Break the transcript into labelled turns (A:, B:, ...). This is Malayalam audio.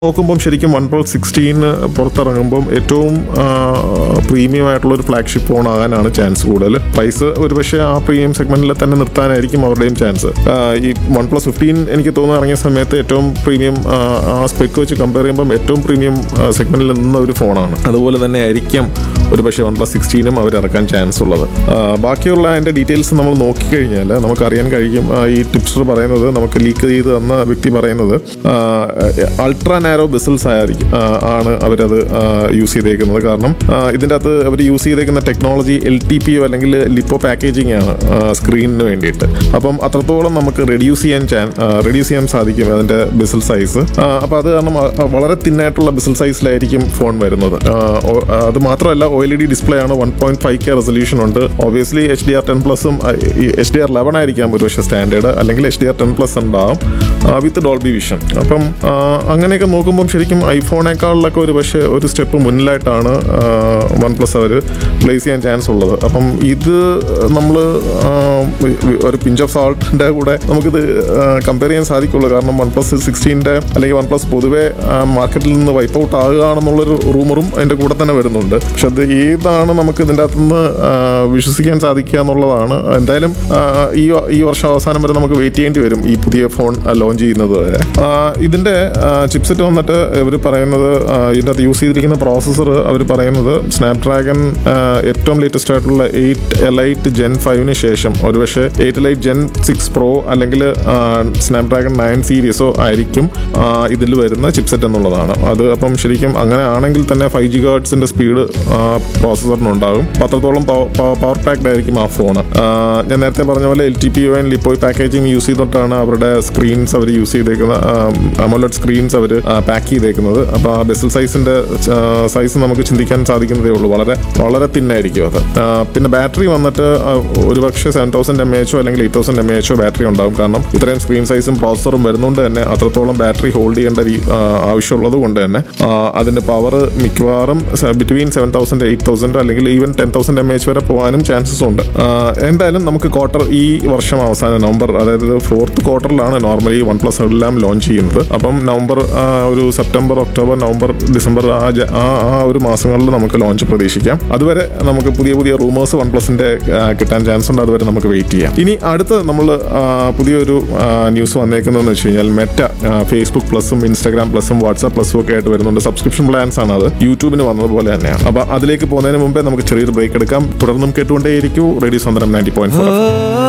A: നോക്കുമ്പം ശരിക്കും വൺ പ്ലസ് സിക്സ്റ്റീൻ പുറത്തിറങ്ങുമ്പോൾ ഏറ്റവും പ്രീമിയം ആയിട്ടുള്ള ഒരു ഫ്ലാഗ്ഷിപ്പ് ഫോൺ ആകാനാണ് ചാൻസ് കൂടുതൽ പ്രൈസ് ഒരുപക്ഷെ ആ പ്രീമിയം സെഗ്മെന്റിൽ തന്നെ നിർത്താനായിരിക്കും അവരുടെയും ചാൻസ് ഈ വൺ പ്ലസ് ഫിഫ്റ്റീൻ എനിക്ക് തോന്നുന്നു ഇറങ്ങിയ സമയത്ത് ഏറ്റവും പ്രീമിയം ആ സ്പെക്ക് വെച്ച് കമ്പയർ ചെയ്യുമ്പോൾ ഏറ്റവും പ്രീമിയം സെഗ്മെന്റിൽ നിന്ന ഒരു ഫോണാണ് അതുപോലെ തന്നെ ആയിരിക്കും ഒരുപക്ഷെ വൺ പ്ലസ് സിക്സ്റ്റീനും അവർ ഇറക്കാൻ ചാൻസ് ഉള്ളത് ആ, ബാക്കിയുള്ള അതിന്റെ ഡീറ്റെയിൽസ് നമ്മൾ നോക്കിക്കഴിഞ്ഞാൽ നമുക്ക് അറിയാൻ കഴിയും ആ, ഈ ടിപ്സർ പറയുന്നത് നമുക്ക് ലീക്ക് ചെയ്ത് തന്ന വ്യക്തി പറയുന്നത് അൾട്രാ നാരോ ബിസിൽസ് ആയിരിക്കും ആ, ആണ് അവരത് യൂസ് ചെയ്തേക്കുന്നത് കാരണം ആ, ഇതിൻ്റെ അകത്ത് അവർ യൂസ് ചെയ്തേക്കുന്ന technology L T P O അല്ലെങ്കിൽ ലിപ്പോ പാക്കേജിംഗ് ആണ് സ്ക്രീനിന് വേണ്ടിയിട്ട് അപ്പം അത്രത്തോളം നമുക്ക് റെഡ്യൂസ് ചെയ്യാൻ ചാൻ റെഡ്യൂസ് ചെയ്യാൻ സാധിക്കും അതിന്റെ ബിസിൽ സൈസ് അപ്പോൾ അത് കാരണം ആ, ആ, വളരെ തിന്നായിട്ടുള്ള ബിസിൽ സൈസിലായിരിക്കും ഫോൺ വരുന്നത് ആ, ഓ- ആ, അത് മാത്രമല്ല O L E D display ആണ് one point five K resolution ഉണ്ട് obviously H D R ten പ്ലസും എച്ച് ഡി ആർ ലെവൻ ആയിരിക്കാം ഒരുപക്ഷെ സ്റ്റാൻഡേർഡ് അല്ലെങ്കിൽ H D R ten plus ഉണ്ടാവും വിത്ത് ഡോൾബി വിഷൻ അപ്പം ആ, അങ്ങനെയൊക്കെ നോക്കുമ്പം ശരിക്കും ഐഫോണേക്കാളിലൊക്കെ ഒരു പക്ഷേ ഒരു സ്റ്റെപ്പ് മുന്നിലായിട്ടാണ് വൺ പ്ലസ് അവർ പ്ലേസ് ചെയ്യാൻ ചാൻസ് ഉള്ളത് അപ്പം ഇത് നമ്മൾ ഒരു പിഞ്ച് ഓഫ് സാൾട്ടിന്റെ കൂടെ നമുക്കിത് കമ്പയർ ചെയ്യാൻ സാധിക്കുള്ളൂ കാരണം വൺ പ്ലസ് സിക്സ്റ്റീൻ്റെ അല്ലെങ്കിൽ വൺ പ്ലസ് പൊതുവെ മാർക്കറ്റിൽ നിന്ന് വൈപ്പ് ഔട്ട് ആകുകയാണെന്നുള്ളൊരു റൂമറും അതിന്റെ കൂടെ തന്നെ വരുന്നുണ്ട് പക്ഷെ അത് ഏതാണ് നമുക്ക് ഇതിൻ്റെ അകത്തുനിന്ന് ആ, വിശ്വസിക്കാൻ സാധിക്കുക എന്നുള്ളതാണ് എന്തായാലും ആ, ഈ ഈ വർഷം അവസാനം വരെ നമുക്ക് വെയിറ്റ് ചെയ്യേണ്ടി വരും ഈ പുതിയ ഫോൺ ലോഞ്ച് ചെയ്യുന്നത് വരെ ആ, ഇതിന്റെ ചിപ്സെറ്റ് വന്നിട്ട് ഇവർ പറയുന്നത് ആ, ഇതിൻ്റെ അകത്ത് യൂസ് ചെയ്തിരിക്കുന്ന പ്രോസസ്സർ അവർ പറയുന്നത് സ്നാപ്ഡ്രാഗൺ ഏറ്റവും ലേറ്റസ്റ്റ് ആയിട്ടുള്ള എയ്റ്റ് എലൈറ്റ് ജെൻ ഫൈവിന് ശേഷം ഒരുപക്ഷെ eight elite gen six pro അല്ലെങ്കിൽ സ്നാപ്ഡ്രാഗൺ നയൻ സീരീസോ ആയിരിക്കും ഇതിൽ വരുന്ന ചിപ്സെറ്റ് എന്നുള്ളതാണ് അത് അപ്പം ശരിക്കും അങ്ങനെ ആണെങ്കിൽ തന്നെ ഫൈവ് ജി ഗേർഡ്സിന്റെ സ്പീഡ് പ്രോസസ്സറിനുണ്ടാകും പത്രത്തോളം പവർ പാക്ഡ് ആയിരിക്കും ആ ഫോൺ ഞാൻ നേരത്തെ പറഞ്ഞ പോലെ എൽ ടി പി ഒ ലിപ്പോയ് പാക്കേജിംഗ് യൂസ് ചെയ്തിട്ടാണ് അവരുടെ സ്ക്രീൻസ് അവർ യൂസ് ചെയ്തേക്കുന്നത് അമോലഡ് സ്ക്രീൻസ് അവർ പാക്ക് ചെയ്തേക്കുന്നത് അപ്പോൾ ആ ബെസൽ സൈസിന്റെ സൈസ് നമുക്ക് ചിന്തിക്കാൻ സാധിക്കുന്നതേ ഉള്ളൂ വളരെ വളരെ തിന്നായിരിക്കും അത് ആ, പിന്നെ ബാറ്ററി വന്നിട്ട് ആ, ഒരുപക്ഷെ സെവൻ തൗസൻഡ് എം എച്ചോ അല്ലെങ്കിൽ എയ്റ്റ് തൗസൻഡ് എം എച്ചോ ബാറ്ററി ഉണ്ടാവും കാരണം ഇത്രയും സ്ക്രീൻ സൈസും പ്രോസസറും വരുന്നതുകൊണ്ട് തന്നെ അത്രത്തോളം ബാറ്ററി ഹോൾഡ് ചെയ്യേണ്ട രീ- ആ, ആവശ്യമുള്ളത് കൊണ്ട് തന്നെ ആ, അതിന്റെ പവർ മിക്കവാറും between seven thousand eight thousand അല്ലെങ്കിൽ even ten thousand M H വരെ പോകാനും ചാൻസസ് ഉണ്ട് ആ, എന്തായാലും നമുക്ക് ക്വാർട്ടർ ഈ വർഷം അവസാനം നവംബർ അതായത് ഫോർത്ത് ക്വാർട്ടറിലാണ് നോർമലി വൺ പ്ലസ് എല്ലാം ലോഞ്ച് ചെയ്യുന്നത് അപ്പം നവംബർ ആ, ഒരു സെപ്റ്റംബർ ഒക്ടോബർ നവംബർ ഡിസംബർ ആ ജ- ആ ആ ഒരു മാസങ്ങളിൽ നമുക്ക് ലോഞ്ച് പ്രതീക്ഷിക്കാം അതുവരെ നമുക്ക് പുതിയ പുതിയ റൂമേഴ്സ് വൺ പ്ലസിന്റെ കിട്ടാൻ ചാൻസ് ഉണ്ട് അതുവരെ നമുക്ക് വെയിറ്റ് ചെയ്യാം ഇനി അടുത്ത നമ്മൾ പുതിയൊരു ന്യൂസ് വന്നേക്കുന്നതെന്ന് വെച്ച് കഴിഞ്ഞാൽ മെറ്റ ഫേസ്ബുക്ക് പ്ലസും ഇൻസ്റ്റാഗ്രാം പ്ലസും വാട്സാപ്പ് പ്ലസും ഒക്കെ ആയിട്ട് വരുന്നുണ്ട് സബ്സ്ക്രിപ്ഷൻ പ്ലാൻസ് ആണ് അത് യൂട്യൂബിന് വന്നതുപോലെ തന്നെയാണ് അപ്പൊ അതിലേക്ക് പോകുന്നതിന് മുമ്പേ നമുക്ക് ചെറിയൊരു ബ്രേക്ക് എടുക്കാം തുടർന്നും കേട്ടുകൊണ്ടേയിരിക്കൂ റേഡിയോ സ്വന്തം നയൻറ്റി പോയിന്റ് ഫോർ